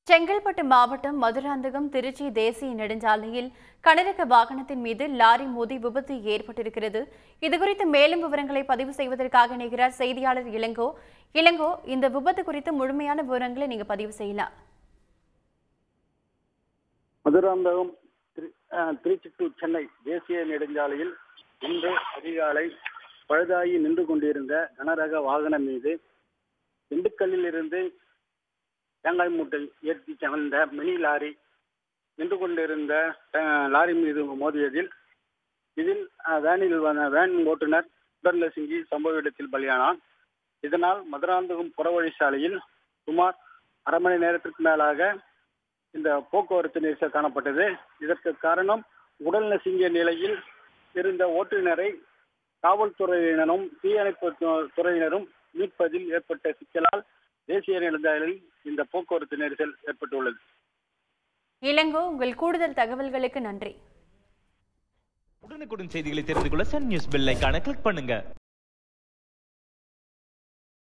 செங்கல்பட்டு மாவட்டம் மதுராந்தகம் திருச்சி தேசிய நெடுஞ்சாலையில் கனரக வாகனத்தின் மீது லாரி மோதி விபத்து ஏற்பட்டிருக்கிறது இதுகுறித்து மேலும் விவரங்களை பதிவு செய்வதற்காக இணைகிறார் செய்தியாளர் இளங்கோ இளங்கோ இந்த விபத்து குறித்து முழுமையான விவரங்களை நீங்க பதிவு செய்யலாம் மதுராந்தகம் திரு- அஹ், திருச்சி டு சென்னை தேசிய நெடுஞ்சாலையில் இன்று அதிகாலை பழுதாகி நின்று கொண்டிருந்த கனரக வாகனம் மீது திண்டுக்கல்லில் இருந்து தேங்காய் மூட்டை ஏற்றி சென்ற மினி லாரி நின்று கொண்டிருந்த அஹ், லாரி மீது மோதியதில் இதில் அஹ், வேனில் வந்த வேன் ஓட்டுநர் உடல் சிங்கி சம்பவ இடத்தில் பலியானார் இதனால் மதுராந்தகம் புறவழி சாலையில் சுமார் அரை மணி நேரத்திற்கு மேலாக இந்த போக்குவரத்து நெரிசல் காணப்பட்டது இதற்கு காரணம் உடல் நசுங்கிய நிலையில் இருந்த ஓட்டுநரை காவல்துறையினரும் தீயணைப்பு து- துறையினரும் மீட்பதில் ஏற்பட்ட சிக்கலால் தேசிய நெடுஞ்சாலையில் இந்த போக்குவரத்து நெரிசல் ஏற்பட்டுள்ளது இளங்கோ உங்கள் கூடுதல் தகவல்களுக்கு நன்றி உடனுக்குடன் செய்திகளை தெரிந்து கொள்ள சன் நியூஸ் பெல் ஐகானை கிளிக் பண்ணுங்க